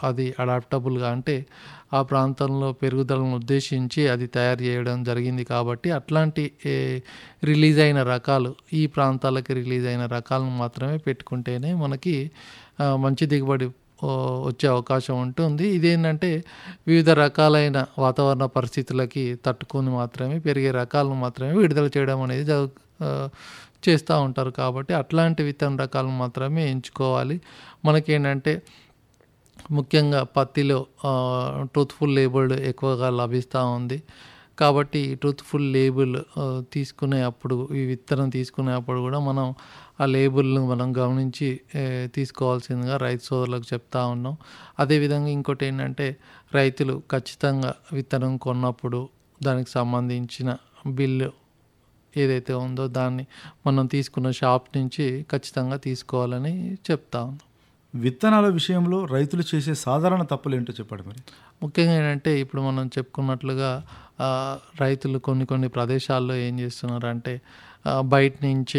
అది అడాప్టబుల్గా అంటే ఆ ప్రాంతంలో పెరుగుదలను ఉద్దేశించి అది తయారు చేయడం జరిగింది కాబట్టి అట్లాంటి ఏ, రిలీజ్ అయిన రకాలు ఈ ప్రాంతాలకి రిలీజ్ అయిన రకాలను మాత్రమే పెట్టుకుంటేనే మనకి ఆ, మంచి దిగుబడి ఓ, వచ్చే అవకాశం ఉంటుంది ఇదేంటంటే వివిధ రకాలైన వాతావరణ పరిస్థితులకి తట్టుకొని మాత్రమే పెరిగే రకాలను మాత్రమే విడుదల చేయడం అనేది జరుగు ఆ, చేస్తూ ఉంటారు కాబట్టి అట్లాంటి విత్తన రకాలను మాత్రమే ఎంచుకోవాలి మనకేంటంటే ముఖ్యంగా పత్తిలో ట్రూత్ఫుల్ లేబుల్ ఎక్కువగా లభిస్తూ ఉంది కాబట్టి ఈ ట్రూత్ఫుల్ లేబుల్ ఆ, తీసుకునే అప్పుడు ఈ విత్తనం తీసుకునే అప్పుడు కూడా మనం ఆ లేబుల్ను మనం గమనించి ఏ, తీసుకోవాల్సిందిగా రైతు సోదరులకు చెప్తా ఉన్నాం అదేవిధంగా ఇంకోటి ఏంటంటే రైతులు ఖచ్చితంగా విత్తనం కొన్నప్పుడు దానికి సంబంధించిన బిల్లు ఏదైతే ఉందో దాన్ని మనం తీసుకున్న షాప్ నుంచి ఖచ్చితంగా తీసుకోవాలని చెప్తా ఉన్నాం విత్తనాల విషయంలో రైతులు చేసే సాధారణ తప్పులు ఏంటో చెప్పండి మరి ముఖ్యంగా ఏంటంటే ఇప్పుడు మనం చెప్పుకున్నట్లుగా ఆ, రైతులు కొన్ని కొన్ని ప్రదేశాల్లో ఏం చేస్తున్నారంటే ఆ, బయట నుంచి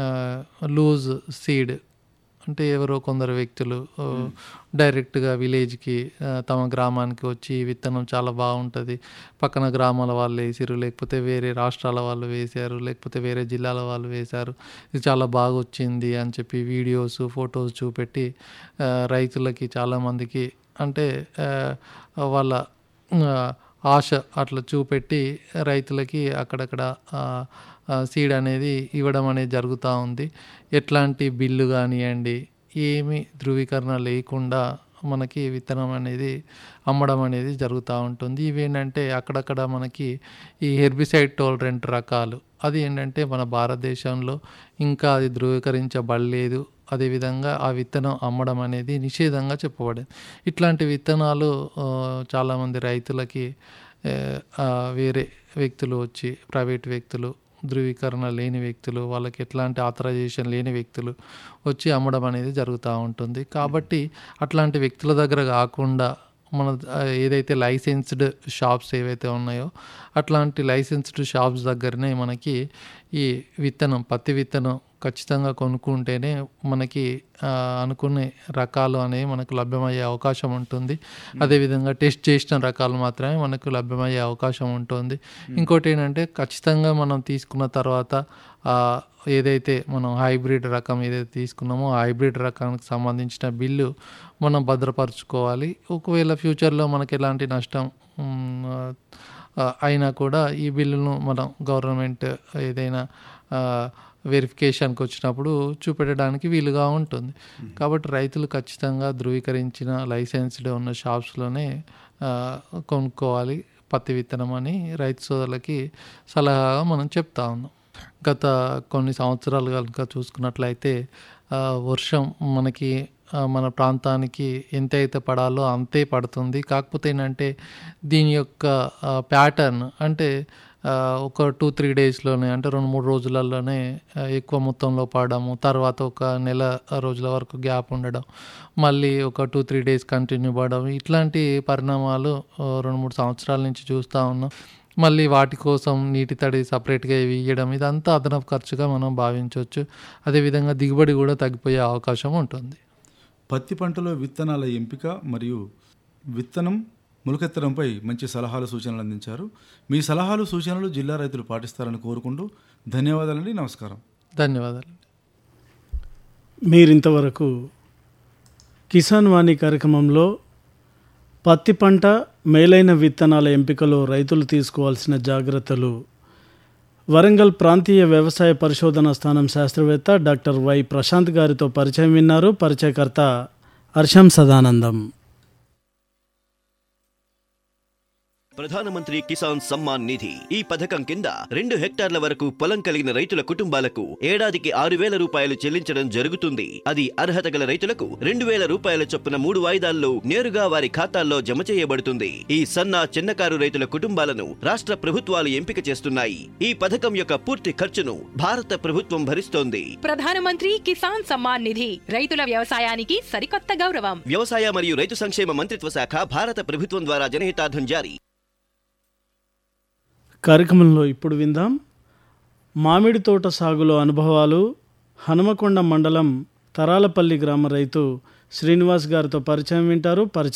లూజ్ సీడ్ అంటే ఎవరో కొందరు వ్యక్తులు ఆ, డైరెక్ట్గా విలేజ్కి ఆ, తమ గ్రామానికి వచ్చి ఈ విత్తనం చాలా బాగుంటుంది పక్కన గ్రామాల వాళ్ళు వేసారు లేకపోతే వేరే రాష్ట్రాల వాళ్ళు వేశారు లేకపోతే వేరే జిల్లాల వాళ్ళు వేశారు ఇది చాలా బాగా వచ్చింది అని చెప్పి వీడియోస్ ఫొటోస్ చూపెట్టి ఆ, రైతులకి చాలామందికి అంటే ఆ, వాళ్ళ ఆ, ఆశ అట్లా చూపెట్టి రైతులకి అక్కడక్కడ సీడ్ అనేది ఇవ్వడం అనేది జరుగుతూ ఉంది ఎట్లాంటి బిల్లు కానివ్వండి ఏమి ధృవీకరణ లేకుండా మనకి విత్తనం అనేది అమ్మడం అనేది జరుగుతూ ఉంటుంది ఇవేంటంటే అక్కడక్కడ మనకి ఈ హెర్బిసైడ్ టోలరెంట్ రకాలు అది ఏంటంటే మన భారతదేశంలో ఇంకా అది ధృవీకరించబడలేదు అదేవిధంగా ఆ విత్తనం అమ్మడం అనేది నిషేధంగా చెప్పబడింది ఇట్లాంటి విత్తనాలు ఆ, చాలామంది రైతులకి ఏ, ఆ, వేరే వ్యక్తులు వచ్చి ప్రైవేట్ వ్యక్తులు ధృవీకరణ లేని వ్యక్తులు వాళ్ళకి ఎట్లాంటి ఆథరైజేషన్ లేని వ్యక్తులు వచ్చి అమ్మడం అనేది జరుగుతూ ఉంటుంది కాబట్టి అట్లాంటి వ్యక్తుల దగ్గర కాకుండా మన ఆ, ఏదైతే లైసెన్స్డ్ షాప్స్ ఏవైతే ఉన్నాయో అట్లాంటి లైసెన్స్డ్ షాప్స్ దగ్గరనే మనకి ఈ విత్తనం పత్తి విత్తనం ఖచ్చితంగా కొనుక్కుంటేనే మనకి ఆ, అనుకునే రకాలు అనేవి మనకు లభ్యమయ్యే అవకాశం ఉంటుంది అదేవిధంగా టెస్ట్ చేసిన రకాలు మాత్రమే మనకు లభ్యమయ్యే అవకాశం ఉంటుంది ఇంకోటి ఏంటంటే ఖచ్చితంగా మనం తీసుకున్న తర్వాత ఆ, ఏదైతే మనం హైబ్రిడ్ రకం ఏదైతే తీసుకున్నామో ఆ హైబ్రిడ్ రకానికి సంబంధించిన బిల్లు మనం భద్రపరచుకోవాలి ఒకవేళ ఫ్యూచర్లో మనకి ఎలాంటి నష్టం ఉమ్, ఆ, అయినా కూడా ఈ బిల్లును మనం గవర్నమెంట్ ఏదైనా వెరిఫికేషన్కి వచ్చినప్పుడు చూపెట్టడానికి వీలుగా ఉంటుంది కాబట్టి రైతులు ఖచ్చితంగా ధృవీకరించిన లైసెన్స్డ్ ఉన్న షాప్స్లోనే ఆ, కొనుక్కోవాలి పత్తి విత్తనం అని రైతు సోదరులకి సలహాగా మనం చెప్తా ఉన్నాం గత కొన్ని సంవత్సరాలు కనుక చూసుకున్నట్లయితే ఆ, వర్షం మనకి ఆ, మన ప్రాంతానికి ఎంత అయితే పడాలో అంతే పడుతుంది కాకపోతే ఏంటంటే దీని యొక్క ప్యాటర్న్ అంటే ఆ, ఒక టూ త్రీ డేస్లోనే అంటే రెండు మూడు రోజులలోనే ఆ, ఎక్కువ మొత్తంలో పడడము తర్వాత ఒక నెల రోజుల వరకు గ్యాప్ ఉండడం మళ్ళీ ఒక టూ త్రీ డేస్ కంటిన్యూ పడడం ఇట్లాంటి పరిణామాలు ఆ, రెండు మూడు సంవత్సరాల నుంచి చూస్తూ ఉన్నాం మళ్ళీ వాటి కోసం నీటి తడి సపరేట్గా ఇవ్వడం ఇదంతా అదనపు ఖర్చుగా మనం భావించవచ్చు అదేవిధంగా దిగుబడి కూడా తగ్గిపోయే అవకాశం ఉంటుంది పత్తి పంటలో విత్తనాల ఎంపిక మరియు విత్తనం మొలకెత్తడంపై మంచి సలహాలు సూచనలు అందించారు మీ సలహాలు సూచనలు జిల్లా రైతులు పాటిస్తారని కోరుకుంటూ ధన్యవాదాలండి నమస్కారం ధన్యవాదాలు మీరింతవరకు కిసాన్ వాణి కార్యక్రమంలో పత్తి పంట మేలైన విత్తనాల ఎంపికలో రైతులు తీసుకోవాల్సిన జాగ్రత్తలు వరంగల్ ప్రాంతీయ వ్యవసాయ పరిశోధన స్థానం శాస్త్రవేత్త డాక్టర్ వై ప్రశాంత్ గారితో పరిచయం విన్నారు పరిచయకర్త హర్షం సదానందం ప్రధానమంత్రి కిసాన్ సమ్మాన్ నిధి ఈ పథకం కింద రెండు హెక్టార్ల వరకు పొలం కలిగిన రైతుల కుటుంబాలకు ఏడాదికి ఆరు వేల రూపాయలు చెల్లించడం జరుగుతుంది అది అర్హత గల రైతులకు రెండు వేల రూపాయల చొప్పున మూడు వాయిదాల్లో నేరుగా వారి ఖాతాల్లో జమ చేయబడుతుంది ఈ సన్న చిన్నకారు రైతుల కుటుంబాలను రాష్ట్ర ప్రభుత్వాలు ఎంపిక చేస్తున్నాయి ఈ పథకం యొక్క పూర్తి ఖర్చును భారత ప్రభుత్వం భరిస్తోంది ప్రధానమంత్రి కిసాన్ సమ్మాన్ నిధి రైతుల వ్యవసాయానికి సరికొత్త గౌరవం వ్యవసాయ మరియు రైతు సంక్షేమ మంత్రిత్వ శాఖ భారత ప్రభుత్వం ద్వారా జనహితార్థం జారీ కార్యక్రమంలో ఇప్పుడు విందాం మామిడి తోట సాగులో అనుభవాలు హనుమకొండ మండలం తరాలపల్లి గ్రామ రైతు శ్రీనివాస్ గారితో పరిచయం వింటారు పరిచయం